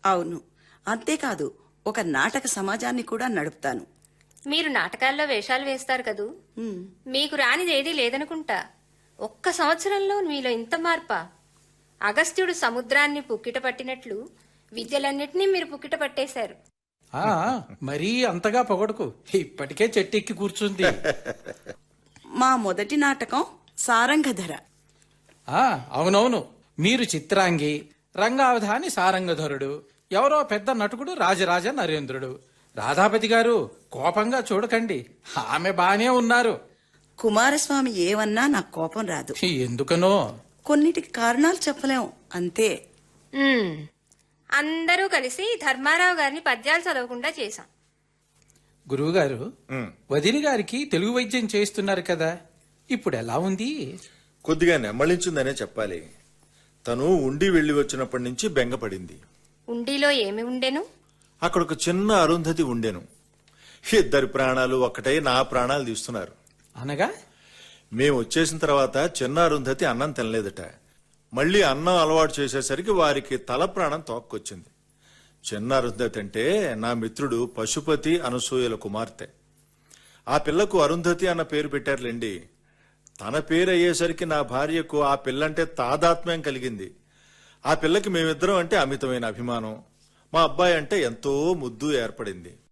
అవును అంతేకాదు ఒక నాటక సమాజాన్ని కూడా నడుపుతాను మీరు నాటకాల్లో వేషాలు వేస్తారు కదూ ఉమ్, మీకు రానిది ఏదీ లేదనుకుంటా ఒక్క సంవత్సరంలో మీలో ఇంత మార్పా అగస్త్యుడు సముద్రాన్ని పుక్కిట పట్టినట్లు విద్యలన్నిటినీ మీరు పుక్కిట పట్టేశారు ఆ మరీ అంతగా పొగడుకు ఇప్పటికే చెట్టెక్కి కూర్చుంది మా మొదటి నాటకం సారంగధర ఆ అవునవును మీరు చిత్రాంగి రంగావధాని సారంగధరుడు ఎవరో పెద్ద నటుకుడు రాజరాజ నరేంద్రుడు రాధాపతి గారు కోపంగా చూడకండి ఆమె బానే ఉన్నారు కుమారస్వామి ఏమన్నా నాకు కోపం రాదు ఎందుకనో కొన్నిటికి కారణాలు చెప్పలేం అంతే ఉమ్, అందరూ కలిసి ధర్మారావు గారిని పద్యాలు చదవకుండా చేశాం గురువుగారు ఉమ్. వదిలి గారికి తెలుగు వైద్యం చేస్తున్నారు కదా ఇప్పుడు ఎలా ఉంది కొద్దిగా నెమ్మళించిందనే చెప్పాలి తను ఉండి వెళ్లి వచ్చినప్పటి నుంచి బెంగపడింది ఉండిలో ఏమి ఉండెను అక్కడ ఒక చిన్న అరుంధతి ఉండెను ఇద్దరి ప్రాణాలు ఒక్కటై నా ప్రాణాలు తీస్తున్నారు అనగా మేము వచ్చేసిన తర్వాత చిన్న అరుంధతి అన్నం తినలేదట మళ్ళీ అన్నం అలవాటు చేసేసరికి వారికి తల ప్రాణం తోక్కొచ్చింది చిన్న అరుంధతి అంటే నా మిత్రుడు పశుపతి అనసూయల కుమార్తె ఆ పిల్లకు అరుంధతి అన్న పేరు పెట్టారులేండి తన పేరు అయ్యేసరికి నా భార్యకు ఆ పిల్లంటే తాదాత్మ్యం కలిగింది ఆ పిల్లకి మేమిద్దరం అంటే అమితమైన అభిమానం మా అబ్బాయి అంటే ఎంతో ముద్దు ఏర్పడింది